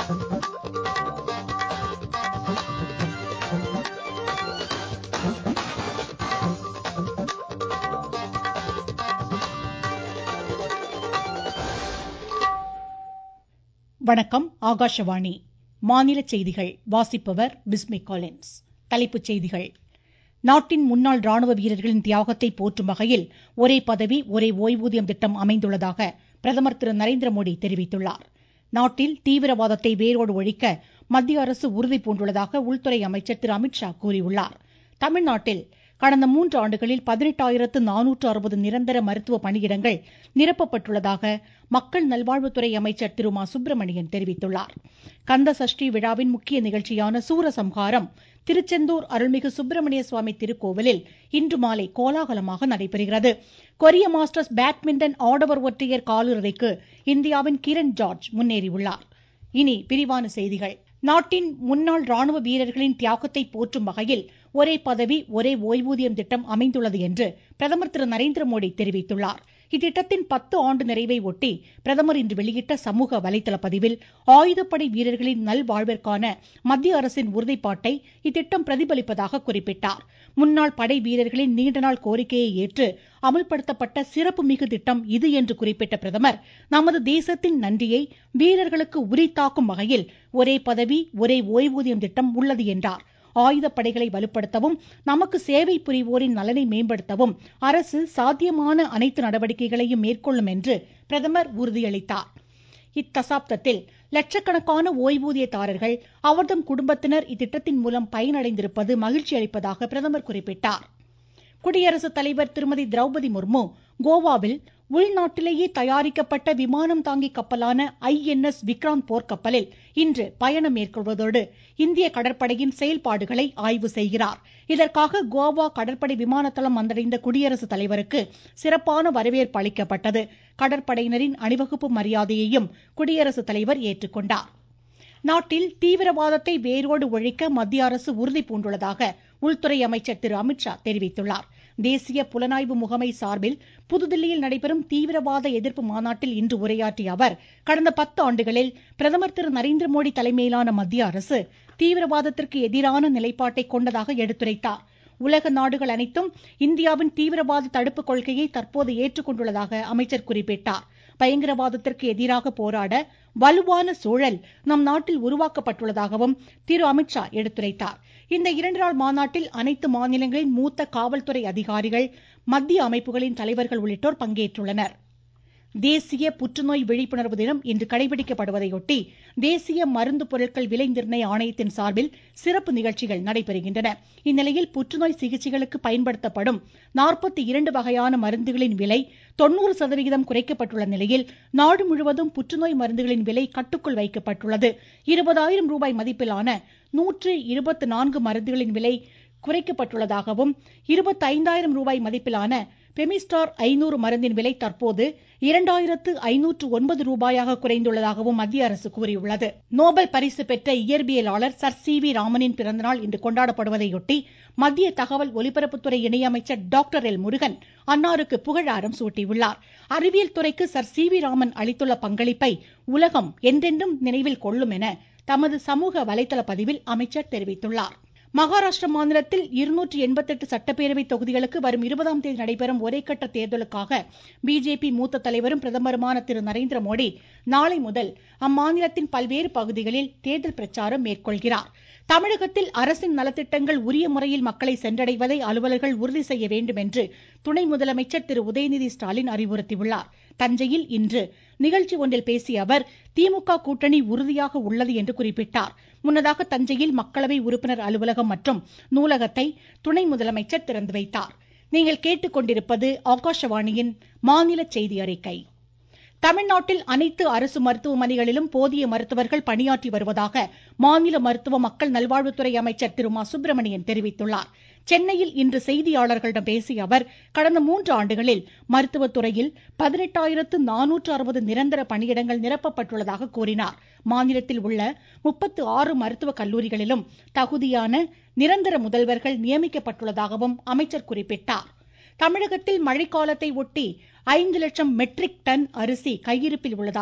வணக்கம் ஆகாஷவாணி மாநில செய்திகள் வாசிப்பவர் பிஸ்மி காலின்ஸ் தலைப்புச் செய்திகள் நாட்டின் முன்னாள் ராணுவ வீரர்களின் தியாகத்தை போற்றும் வகையில் ஒரே பதவி ஒரே ஓய்வூதியம் திட்டம் அமைந்துள்ளதாக பிரதமர் திரு நரேந்திரமோடி தெரிவித்துள்ளார் நாட்டில் தீவிரவாதத்தை வேரோடு ஒழிக்க மத்திய அரசு உறுதி பூண்டுள்ளதாக உள்துறை அமைச்சர் திரு அமித்ஷா கூறியுள்ளார் தமிழ்நாட்டில் கடந்த மூன்று ஆண்டுகளில் பதினெட்டாயிரத்து நானூற்று அறுபது நிரந்தர மருத்துவ பணியிடங்கள் நிரப்பப்பட்டுள்ளதாக மக்கள் நல்வாழ்வுத்துறை அமைச்சர் திரு மா சுப்பிரமணியன் தெரிவித்துள்ளார் கந்த சஷ்டி விழாவின் முக்கிய நிகழ்ச்சியான சூரசம்ஹாரம் திருச்செந்தூர் அருள்மிகு சுப்பிரமணிய சுவாமி திருக்கோவிலில் இன்று மாலை கோலாகலமாக நடைபெறுகிறது கொரிய மாஸ்டர்ஸ் பேட்மிண்டன் ஆடவர் ஒற்றையர் காலிறுதிக்கு இந்தியாவின் கிரண் ஜார்ஜ் முன்னேறியுள்ளார் இனி விரிவான செய்திகள் நாட்டின் முன்னாள் ராணுவ வீரர்களின் தியாகத்தை போற்றும் வகையில் ஒரே பதவி ஒரே ஓய்வூதியம் திட்டம் அமைந்துள்ளது என்று பிரதமர் திரு நரேந்திரமோடி தெரிவித்துள்ளார் இத்திட்டத்தின் பத்து ஆண்டு நிறைவை ஒட்டி பிரதமர் இன்று வெளியிட்ட சமூக வலைதள பதிவில் ஆயுதப்படை வீரர்களின் நல்வாழ்விற்கான மத்திய அரசின் உறுதிப்பாட்டை இத்திட்டம் பிரதிபலிப்பதாக குறிப்பிட்டார் முன்னாள் படை வீரர்களின் நீண்டநாள் கோரிக்கையை ஏற்று அமல்படுத்தப்பட்ட சிறப்புமிகு திட்டம் இது என்று குறிப்பிட்ட பிரதமர் நமது தேசத்தின் நன்றியை வீரர்களுக்கு உரித்தாக்கும் வகையில் ஒரே பதவி ஒரே ஓய்வூதியம் திட்டம் உள்ளது என்றார் ஆயுதப்படைகளை வலுப்படுத்தவும் நமக்கு சேவை புரிவோரின் நலனை மேம்படுத்தவும் அரசு சாத்தியமான அனைத்து நடவடிக்கைகளையும் மேற்கொள்ளும் என்று பிரதமர் உறுதியளித்தார் இத்தசாப்தத்தில் லட்சக்கணக்கான ஓய்வூதியதாரர்கள் அவர்தம் குடும்பத்தினர் இத்திட்டத்தின் மூலம் பயனடைந்திருப்பது மகிழ்ச்சி அளிப்பதாக பிரதமர் குறிப்பிட்டார் குடியரசுத் தலைவர் திருமதி திரௌபதி முர்மு கோவாவில் உள்நாட்டிலேயே தயாரிக்கப்பட்ட விமானம் தாங்கி கப்பலான ஐ என் எஸ் விக்ராந்த் போர்க்கப்பலில் இன்று பயணம் மேற்கொள்வதோடு இந்திய கடற்படையின் செயல்பாடுகளை ஆய்வு செய்கிறார் இதற்காக கோவா கடற்படை விமானத்தளம் வந்தடைந்த குடியரசுத் தலைவருக்கு சிறப்பான வரவேற்பு அளிக்கப்பட்டது கடற்படையினரின் அணிவகுப்பு மரியாதையையும் குடியரசுத் தலைவர் ஏற்றுக்கொண்டார் நாட்டில் தீவிரவாதத்தை வேரோடு ஒழிக்க மத்திய அரசு உறுதி பூண்டுள்ளதாக உள்துறை அமைச்சர் திரு அமித்ஷா தெரிவித்துள்ளார் தேசிய புலனாய்வு முகமை சார்பில் புதுதில்லியில் நடைபெறும் தீவிரவாத எதிர்ப்பு மாநாட்டில் இன்று உரையாற்றிய அவர் கடந்த பத்து ஆண்டுகளில் பிரதமர் திரு நரேந்திரமோடி தலைமையிலான மத்திய அரசு தீவிரவாதத்திற்கு எதிரான நிலைப்பாட்டை கொண்டதாக எடுத்துரைத்தார் உலக நாடுகள் அனைத்தும் இந்தியாவின் தீவிரவாத தடுப்பு கொள்கையை தற்போது ஏற்றுக்கொண்டுள்ளதாக அமைச்சர் குறிப்பிட்டார் பயங்கரவாதத்திற்கு எதிராக போராட வலுவான சூழல் நம் நாட்டில் உருவாக்கப்பட்டுள்ளதாகவும் திரு அமித்ஷா எடுத்துரைத்தார் இந்த இரண்டு நாள் மாநாட்டில் அனைத்து மாநிலங்களின் மூத்த காவல்துறை அதிகாரிகள் மத்திய அமைப்புகளின் தலைவர்கள் உள்ளிட்டோர் பங்கேற்றுள்ளனர் தேசிய புற்றுநோய் விழிப்புணர்வு தினம் இன்று கடைபிடிக்கப்படுவதையொட்டி தேசிய மருந்து பொருட்கள் விலை நிர்ணய ஆணையத்தின் சார்பில் சிறப்பு நிகழ்ச்சிகள் நடைபெறுகின்றன இந்நிலையில் புற்றுநோய் சிகிச்சைகளுக்கு பயன்படுத்தப்படும் நாற்பத்தி இரண்டு வகையான மருந்துகளின் விலை தொண்ணூறு சதவிகிதம் குறைக்கப்பட்டுள்ள நிலையில் நாடு முழுவதும் புற்றுநோய் மருந்துகளின் விலை கட்டுக்குள் வைக்கப்பட்டுள்ளது இருபதாயிரம் ரூபாய் மதிப்பிலான நூற்று இருபத்தி நான்கு மருந்துகளின் விலை குறைக்கப்பட்டுள்ளதாகவும் இருபத்தைந்தாயிரம் ரூபாய் மதிப்பிலான பெமிஸ்டார் ஐநூறு மருந்தின் விலை தற்போது இரண்டாயிரத்து ஐநூற்று ஒன்பது ரூபாயாக குறைந்துள்ளதாகவும் மத்திய அரசு கூறியுள்ளது நோபல் பரிசு பெற்ற இயற்பியலாளர் சர் சி வி ராமனின் பிறந்தநாள் இன்று கொண்டாடப்படுவதையொட்டி மத்திய தகவல் ஒலிபரப்புத்துறை இணையமைச்சர் டாக்டர் எல் முருகன் அன்னாருக்கு புகழாரம் சூட்டியுள்ளார் அறிவியல் துறைக்கு சர் சி வி ராமன் அளித்துள்ள பங்களிப்பை உலகம் என்றென்றும் நினைவில் கொள்ளும் என தமது சமூக வலைதள பதிவில் அமைச்சர் தெரிவித்துள்ளார் மகாராஷ்டிர மாநிலத்தில் இருநூற்றி எண்பத்தெட்டு சட்டப்பேரவை தொகுதிகளுக்கு வரும் இருபதாம் தேதி நடைபெறும் ஒரே கட்ட தேர்தலுக்காக பிஜேபி மூத்த தலைவரும் பிரதமருமான திரு நரேந்திர மோடி நாளை முதல் அம்மாநிலத்தின் பல்வேறு பகுதிகளில் தேர்தல் பிரச்சாரம் மேற்கொள்கிறார் தமிழகத்தில் அரசின் நலத்திட்டங்கள் உரிய முறையில் மக்களை சென்றடைவதை அலுவலர்கள் உறுதி செய்ய வேண்டும் என்று துணை முதலமைச்சர் திரு உதயநிதி ஸ்டாலின் அறிவுறுத்தியுள்ளார் தஞ்சையில் இன்று நிகழ்ச்சி ஒன்றில் பேசிய அவர் திமுக கூட்டணி உறுதியாக உள்ளது என்று குறிப்பிட்டார் முன்னதாக தஞ்சையில் மக்களவை உறுப்பினர் அலுவலகம் மற்றும் நூலகத்தை துணை முதலமைச்சர் திறந்து வைத்தார் நீங்கள் கேட்டுக்கொண்டிருப்பது ஆகாஷவாணியின் மாநில செய்தி அறிக்கை தமிழ்நாட்டில் அனைத்து அரசு மருத்துவமனைகளிலும் போதிய மருத்துவர்கள் பணியாற்றி வருவதாக மாநில மருத்துவ மக்கள் நல்வாழ்வுத்துறை அமைச்சர் திரு மா சுப்பிரமணியன் தெரிவித்துள்ளார் சென்னையில் இன்று செய்தியாளர்களிடம் பேசிய அவர் கடந்த மூன்று ஆண்டுகளில் மருத்துவத்துறையில் பதினெட்டாயிரத்து நானூற்று அறுபது நிரந்தர பணியிடங்கள் நிரப்பப்பட்டுள்ளதாக கூறினார் மாநிலத்தில் உள்ள முப்பத்து ஆறு மருத்துவக் கல்லூரிகளிலும் தகுதியான நிரந்தர முதல்வர்கள் நியமிக்கப்பட்டுள்ளதாகவும் அமைச்சர் குறிப்பிட்டார் தமிழகத்தில் மழைக்காலத்தை ஒட்டி ஐந்து லட்சம் மெட்ரிக் டன் அரிசி கையிருப்பில் உள்ளதாக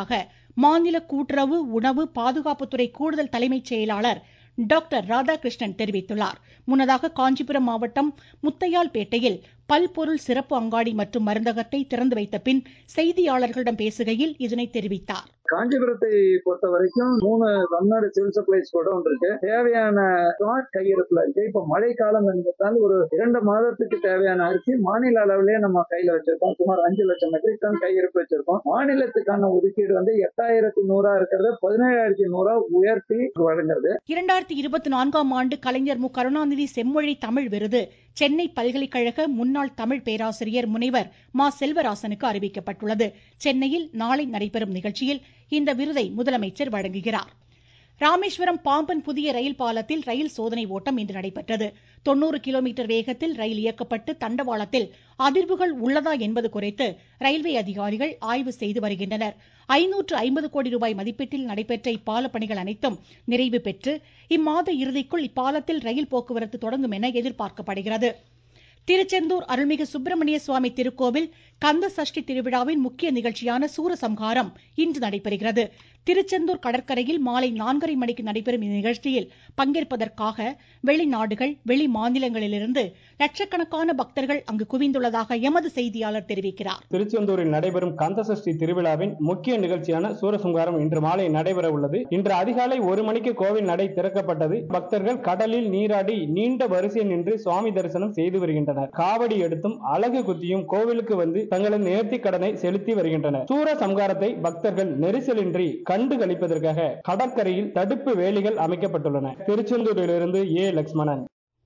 மாநில கூட்டுறவு உணவு பாதுகாப்புத்துறை கூடுதல் தலைமைச் செயலாளர் டாக்டர் ராதாகிருஷ்ணன் தெரிவித்துள்ளார் முன்னதாக காஞ்சிபுரம் மாவட்டம் முத்தையால்பேட்டையில் பல்பொருள் சிறப்பு அங்காடி மற்றும் மருந்தகத்தை திறந்து வைத்த பின் செய்தியாளர்களிடம் பேசுகையில் இதனை தெரிவித்தார் காஞ்சிபுரத்தை பொறுத்த வரைக்கும் மூணு தமிழ்நாடு சிவில் சப்ளைஸ் கூட ஒன்று இருக்கு தேவையான ஸ்டாக் கையிருப்புல இருக்கு இப்ப மழை காலம் என்பதால் ஒரு இரண்டு மாதத்துக்கு தேவையான அரிசி மாநில அளவிலேயே நம்ம கையில வச்சிருக்கோம் சுமார் அஞ்சு லட்சம் மெட்ரிக் டன் கையிருப்பு வச்சிருக்கோம் மாநிலத்துக்கான ஒதுக்கீடு வந்து எட்டாயிரத்தி நூறா இருக்கிறத பதினேழாயிரத்தி நூறா உயர்த்தி வழங்குறது இரண்டாயிரத்தி இருபத்தி நான்காம் ஆண்டு கலைஞர் மு கருணாநிதி செம்மொழி தமிழ் விருது சென்னை பல்கலைக்கழக முன்னாள் தமிழ் பேராசிரியர் முனைவர் மா செல்வராசனுக்கு அறிவிக்கப்பட்டுள்ளது சென்னையில் நாளை நடைபெறும் நிகழ்ச்சியில் இந்த விருதை முதலமைச்சர் வழங்குகிறார் ராமேஸ்வரம் பாம்பன் புதிய ரயில் பாலத்தில் ரயில் சோதனை ஓட்டம் இன்று நடைபெற்றது தொண்ணூறு கிலோமீட்டர் வேகத்தில் ரயில் இயக்கப்பட்டு தண்டவாளத்தில் அதிர்வுகள் உள்ளதா என்பது குறித்து ரயில்வே அதிகாரிகள் ஆய்வு செய்து வருகின்றனர் ஐநூற்று ஐம்பது கோடி ரூபாய் மதிப்பீட்டில் நடைபெற்ற இப்பால பணிகள் அனைத்தும் நிறைவு பெற்று இம்மாத இறுதிக்குள் இப்பாலத்தில் ரயில் போக்குவரத்து தொடங்கும் என எதிர்பார்க்கப்படுகிறது திருச்செந்தூர் அருள்மிகு சுப்பிரமணிய சுவாமி திருக்கோவில் கந்த சஷ்டி திருவிழாவின் முக்கிய நிகழ்ச்சியான சூரசம்ஹாரம் இன்று நடைபெறுகிறது திருச்செந்தூர் கடற்கரையில் மாலை நான்கரை மணிக்கு நடைபெறும் இந்நிகழ்ச்சியில் பங்கேற்பதற்காக வெளிநாடுகள் வெளி மாநிலங்களிலிருந்து லட்சக்கணக்கான பக்தர்கள் அங்கு குவிந்துள்ளதாக எமது செய்தியாளர் தெரிவிக்கிறார் திருச்செந்தூரில் நடைபெறும் கந்தசஷ்டி திருவிழாவின் முக்கிய நிகழ்ச்சியான சூரசம்ஹாரம் இன்று மாலை நடைபெற உள்ளது இன்று அதிகாலை ஒரு மணிக்கு கோவில் நடை திறக்கப்பட்டது பக்தர்கள் கடலில் நீராடி நீண்ட வரிசையில் நின்று சுவாமி தரிசனம் செய்து வருகின்றனர் காவடி எடுத்தும் அழகு குத்தியும் கோவிலுக்கு வந்து தங்களது நேர்த்தி கடனை செலுத்தி வருகின்றனர் சூரசம்ஹாரத்தை பக்தர்கள் நெரிசலின்றி கண்டு கழிப்பதற்காக கடற்கரையில் தடுப்பு வேலிகள் அமைக்கப்பட்டுள்ளன திருச்செந்தூரிலிருந்து ஏ லட்சுமணன்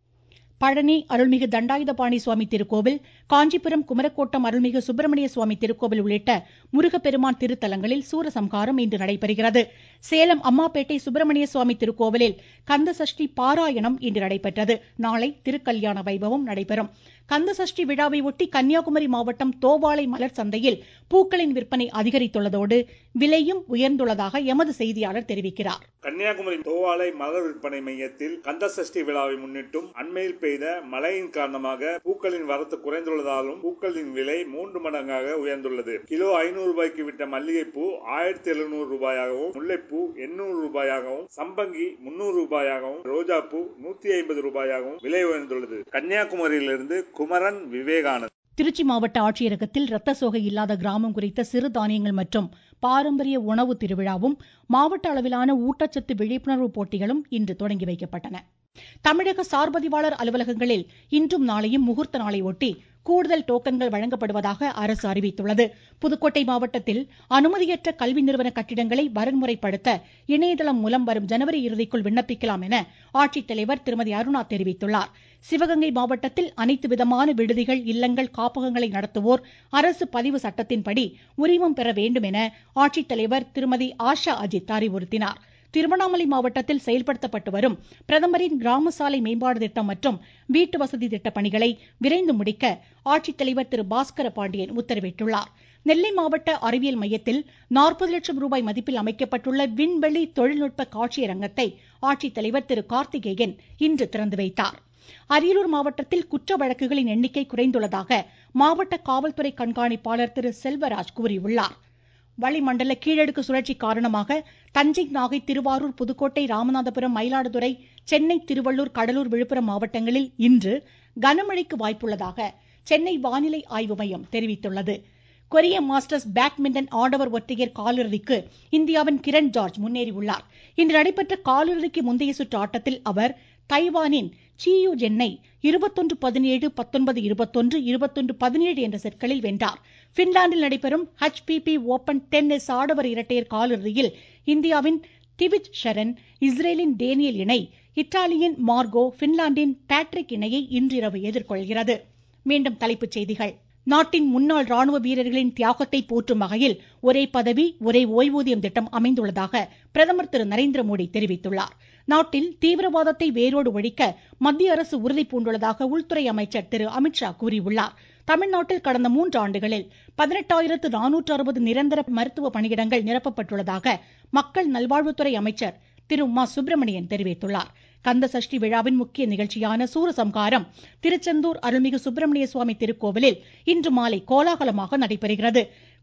பழனி அருள்மிகு தண்டாயுதபாணி சுவாமி திருக்கோவில் காஞ்சிபுரம் குமரக்கோட்டம் அருள்மிகு சுப்பிரமணிய சுவாமி திருக்கோவில் உள்ளிட்ட முருகப்பெருமான் திருத்தலங்களில் சூரசம்ஹாரம் இன்று நடைபெறுகிறது சேலம் அம்மாப்பேட்டை சுப்பிரமணிய சுவாமி திருக்கோவிலில் கந்தசஷ்டி பாராயணம் இன்று நடைபெற்றது நாளை திருக்கல்யாண வைபவம் நடைபெறும் கந்தசஷ்டி விழாவை ஒட்டி கன்னியாகுமரி மாவட்டம் தோவாளை மலர் சந்தையில் பூக்களின் விற்பனை அதிகரித்துள்ளதோடு விலையும் உயர்ந்துள்ளதாக எமது செய்தியாளர் தெரிவிக்கிறார் கன்னியாகுமரி தோவாளை மலர் விற்பனை மையத்தில் கந்தசஷ்டி விழாவை முன்னிட்டும் அண்மையில் பெய்த மழையின் காரணமாக பூக்களின் வரத்து குறைந்துள்ளதாலும் பூக்களின் விலை மூன்று மடங்காக உயர்ந்துள்ளது கிலோ ஐநூறு ரூபாய்க்கு விட்ட மல்லிகைப்பூ ஆயிரத்தி எழுநூறு ரூபாயாகவும் முல்லைப்பூ எண்ணூறு ரூபாயாகவும் சம்பங்கி முன்னூறு ரூபாயாகவும் ரோஜா பூ நூத்தி ஐம்பது ரூபாயாகவும் விலை உயர்ந்துள்ளது கன்னியாகுமரியிலிருந்து குமரன் விவேகானந்த் திருச்சி மாவட்ட ஆட்சியரகத்தில் ரத்த சோகை இல்லாத கிராமம் குறித்த சிறு தானியங்கள் மற்றும் பாரம்பரிய உணவு திருவிழாவும் மாவட்ட அளவிலான ஊட்டச்சத்து விழிப்புணர்வு போட்டிகளும் இன்று தொடங்கி வைக்கப்பட்டன தமிழக சார்பதிவாளர் அலுவலகங்களில் இன்றும் நாளையும் முகூர்த்த நாளை ஒட்டி கூடுதல் டோக்கன்கள் வழங்கப்படுவதாக அரசு அறிவித்துள்ளது புதுக்கோட்டை மாவட்டத்தில் அனுமதியற்ற கல்வி நிறுவன கட்டிடங்களை வரன்முறைப்படுத்த இணையதளம் மூலம் வரும் ஜனவரி இறுதிக்குள் விண்ணப்பிக்கலாம் என ஆட்சித்தலைவர் திருமதி அருணா தெரிவித்துள்ளார் சிவகங்கை மாவட்டத்தில் அனைத்து விதமான விடுதிகள் இல்லங்கள் காப்பகங்களை நடத்துவோர் அரசு பதிவு சட்டத்தின்படி உரிமம் பெற வேண்டும் என ஆட்சித்தலைவர் திருமதி ஆஷா அஜித் அறிவுறுத்தினார் திருவண்ணாமலை மாவட்டத்தில் செயல்படுத்தப்பட்டு வரும் பிரதமரின் கிராம சாலை மேம்பாடு திட்டம் மற்றும் வீட்டு வசதி திட்ட பணிகளை விரைந்து முடிக்க ஆட்சித்தலைவர் திரு பாஸ்கர பாண்டியன் உத்தரவிட்டுள்ளார் நெல்லை மாவட்ட அறிவியல் மையத்தில் நாற்பது லட்சம் ரூபாய் மதிப்பில் அமைக்கப்பட்டுள்ள விண்வெளி தொழில்நுட்ப காட்சியரங்கத்தை ஆட்சித்தலைவர் திரு கார்த்திகேயன் இன்று திறந்து வைத்தார் அரியலூர் மாவட்டத்தில் குற்ற வழக்குகளின் எண்ணிக்கை குறைந்துள்ளதாக மாவட்ட காவல்துறை கண்காணிப்பாளர் திரு செல்வராஜ் கூறியுள்ளார் வளிமண்டல கீழடுக்கு சுழற்சி காரணமாக தஞ்சை நாகை திருவாரூர் புதுக்கோட்டை ராமநாதபுரம் மயிலாடுதுறை சென்னை திருவள்ளூர் கடலூர் விழுப்புரம் மாவட்டங்களில் இன்று கனமழைக்கு வாய்ப்புள்ளதாக சென்னை வானிலை ஆய்வு மையம் தெரிவித்துள்ளது கொரிய மாஸ்டர்ஸ் பேட்மிண்டன் ஆடவர் ஒற்றையர் காலிறுதிக்கு இந்தியாவின் கிரண் ஜார்ஜ் முன்னேறியுள்ளார் இன்று நடைபெற்ற காலிறுதிக்கு முந்தைய சுற்று ஆட்டத்தில் அவர் தைவானின் சியூ ஜென்னை இருபத்தொன்று பதினேழு பத்தொன்பது இருபத்தொன்று இருபத்தொன்று பதினேழு என்ற செட்களில் வென்றார் பின்லாந்தில் நடைபெறும் ஹெச்பிபி ஓபன் டென்னிஸ் ஆடவர் இரட்டையர் காலிறுதியில் இந்தியாவின் திவிஜ் ஷரன் இஸ்ரேலின் டேனியல் இணை இத்தாலியின் மார்கோ பின்லாந்தின் பேட்ரிக் இணையை இன்றிரவு எதிர்கொள்கிறது மீண்டும் தலைப்புச் செய்திகள் நாட்டின் முன்னாள் ராணுவ வீரர்களின் தியாகத்தை போற்றும் வகையில் ஒரே பதவி ஒரே ஓய்வூதியம் திட்டம் அமைந்துள்ளதாக பிரதமர் திரு நரேந்திர மோடி தெரிவித்துள்ளார் நாட்டில் தீவிரவாதத்தை வேரோடு ஒழிக்க மத்திய அரசு உறுதி பூண்டுள்ளதாக உள்துறை அமைச்சர் திரு அமித்ஷா கூறியுள்ளார் தமிழ்நாட்டில் கடந்த மூன்று ஆண்டுகளில் பதினெட்டாயிரத்து நானூற்று அறுபது நிரந்தர மருத்துவ பணியிடங்கள் நிரப்பப்பட்டுள்ளதாக மக்கள் நல்வாழ்வுத்துறை அமைச்சர் திரு உமா சுப்பிரமணியன் தெரிவித்துள்ளார் கந்த சஷ்டி விழாவின் முக்கிய நிகழ்ச்சியான சூரசம்ஹாரம் திருச்செந்தூர் அருள்மிகு சுப்பிரமணிய சுவாமி திருக்கோவிலில் இன்று மாலை கோலாகலமாக நடைபெறுகிறது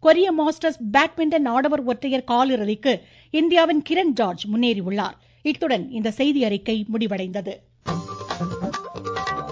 கொரிய மாஸ்டர்ஸ் பேட்மிண்டன் ஆடவர் ஒற்றையர் காலிறுதிக்கு இந்தியாவின் கிரண் ஜார்ஜ் முன்னேறியுள்ளார் இத்துடன் இந்த செய்தி அறிக்கை முடிவடைந்தது